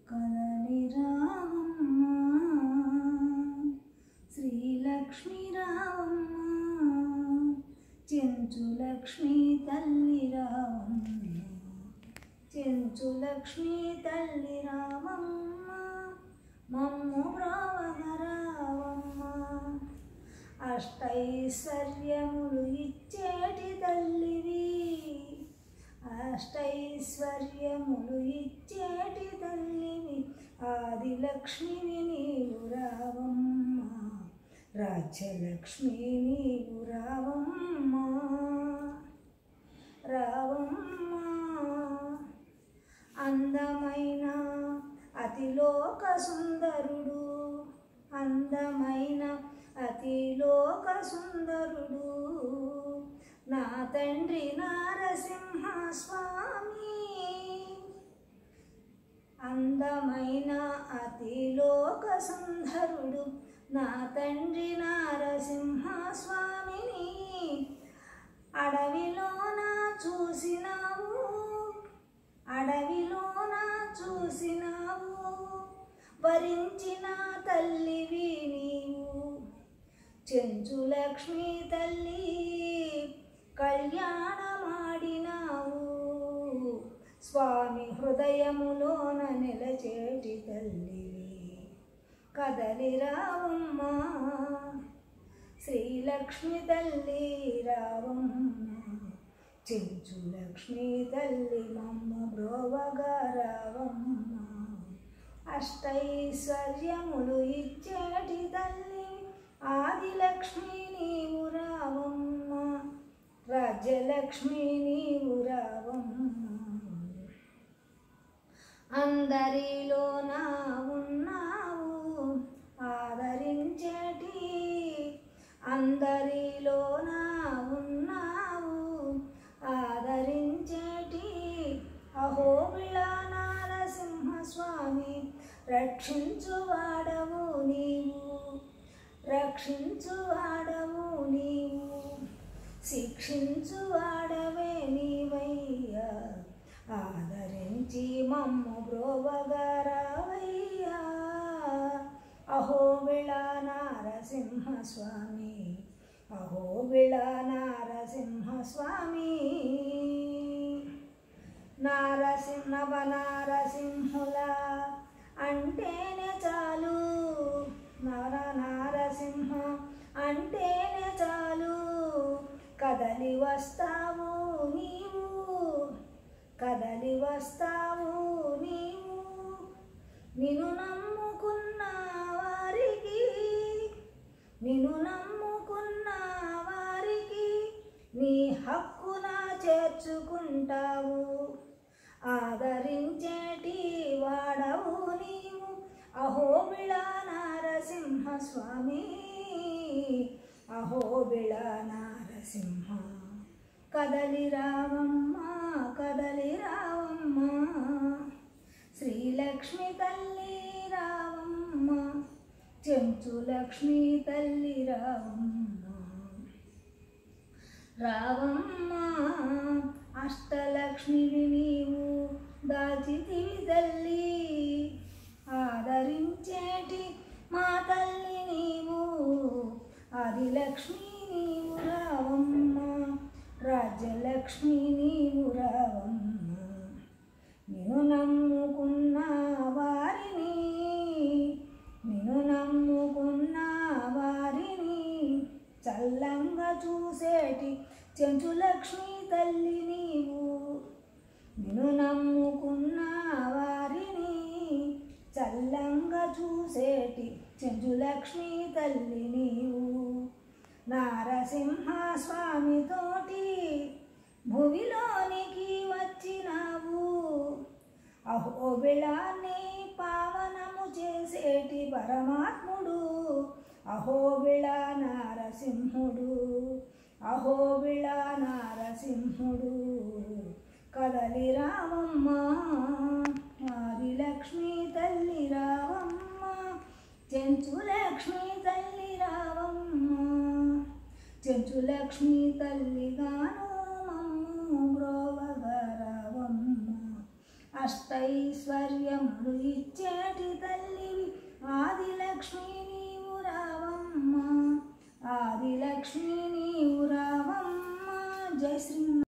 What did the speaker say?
కదలి రావమ్మ శ్రీలక్ష్మి రావమ్మ చెంచు లక్ష్మి తల్లి రావమ్మ చెంచు లక్ష్మి తల్లి రావమ్మ మమ్ము రావగరావమ్మ అష్టైశ్వర్యములు ఇచ్చేటి తల్లివి అష్టైశ్వర్యములు ఇచ్చేటి తల్లివి ఆదిలక్ష్మిని నీవు రావమ్మ రాజ్యలక్ష్మి నీవు రావమ్మ రావమ్మ అందమైన అతిలోక సుందరుడు అందమైన అతిలోక సుందరుడు నా తండ్రి నారసింహ స్వామి అందమైన అతిలోక సుందరుడు నా తండ్రి నారసింహ స్వామిని అడవిలోన చూసినావు అడవిలోన చూసినావు వరించిన తల్లివి నీవు చెంచు లక్ష్మి తల్లి కళ్యాణమాడినావు స్వామి హృదయములోన నిలచేటి తల్లివి కదలి రావమ్మ శ్రీలక్ష్మి తల్లి రావమ్మ చెంచు లక్ష్మి తల్లి మమ్మ బ్రోవగా రావమ్మ అష్టైశ్వర్యములు ఇచ్చేటి తల్లి ఆదిలక్ష్మి నీవు రావమ్మ రాజ్యలక్ష్మి నీవు రావమ్మ అందరిలో నా ఉన్నావు ఆదరించేటి అందరిలో నా ఉన్నావు ఆదరించేటి అహోబిళ నారసింహ స్వామి రక్షించువాడవు నీవు రక్షించువాడవు నీవు శిక్షించువాడవే నీవయ్యా ఆదరించి మమ్ము బ్రోవగారావయ్యా అహోబిళ నారసింహ స్వామి అహోబిళ నారసింహ స్వామి నారసింహ నవనారసింహుల అంటేనే చాలు నర నారసింహ అంటేనే చాలు కదలి వస్తావు నీవు కదలి వస్తావు నీవు నిన్ను నమ్ముకున్న వారికి నిన్ను నమ్ముకున్న వారికి నీ హక్కున చేర్చుకుంటావు ఆదరించేటి వాడవు నీవు అహోబిళ నారసింహ స్వామి అహోబిళ నారసింహ కదలి రావమ్మ కదలి రావమ్మ శ్రీలక్ష్మి తల్లి రావమ్మ చెంచు లక్ష్మి తల్లి రావమ్మ రావమ్మ అష్టలక్ష్మివి నీవు దాచితివి తల్లి ఆదరించేటి మా తల్లి నీవు ఆదిలక్ష్మి నీవు రావమ్మ రాజ్యలక్ష్మి నీవు రావమ్మ నిన్ను నమ్ముకున్న వారిని నిన్ను నమ్ముకున్న వారిని చల్లంగా చూసేటి చెంచు లక్ష్మి తల్లి నీవు నిన్ను నమ్ముకున్న వారిని చల్లంగా చూసేటి చెంచు లక్ష్మి తల్లి నీవు నారసింహ స్వామితోటి భువిలోనికి వచ్చినావు అహోబిళాన్ని పావనము చేసేటి పరమాత్ముడు అహోబిళ నారసింహుడు అహోబిళ నారసింహుడు కదలి రావమ్మ ఆదిలక్ష్మి తల్లి రావమ్మ చెంచు లక్ష్మి తల్లి రావమ్మ చెంచు లక్ష్మి తల్లిగాను మమ్ము బ్రోవగరవమ్మ అష్టైశ్వర్యములు ఇచ్చేటి తల్లివి ఆదిలక్ష్మి నీవు రావమ్మ ఆదిలక్ష్మి నీవు రావమ్మ జై శ్రీ